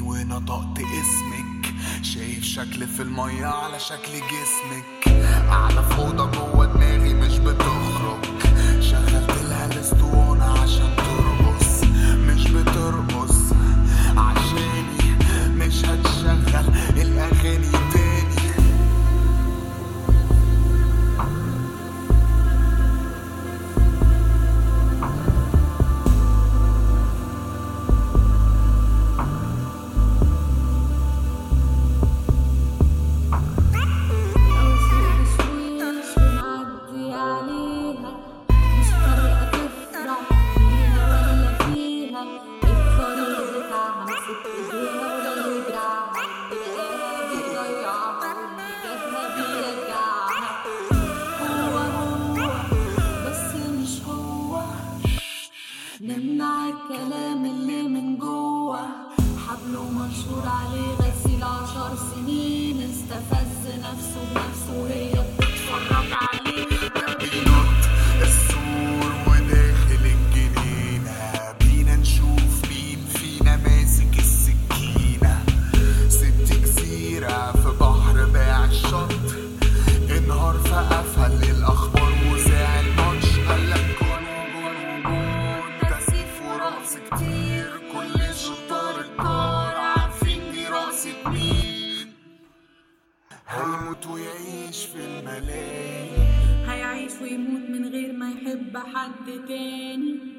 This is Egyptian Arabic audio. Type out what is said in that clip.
عيني ونطقت اسمك شايف شكل في المية على شكل جسمك قاعدة في أوضة جوه دماغي مش بتخرج شغلت لها الاسطوانة عشان ترقص مش بترقص عشاني مش هتشغل الأغاني تاني بشويش ونعدي عليها مش طريقة تفرح بيها ولا فيها الطريق بتاعها مسك ايديها ولا يدرعها بلاقيها بيضيعها واللي جابها بيرجعها هو هو بس مش هو نمنع الكلام اللي من جوه حبله منشور عليه غسيل عشر سنين استفز نفسه بنفسه وهي بتتفرج عليه بينط السور وداخل الجنينة بينا نشوف مين فينا ماسك السكينة ست جزيرة في بحر باع الشط انهار فقفل الأخبار وزاع الماتش قالك جون وجون وجون تسيف وراس كتير كل شطار الدار عارفين دي راسة مين هيموت ويعيش في الملاهي هيعيش ويموت من غير ما يحب حد تاني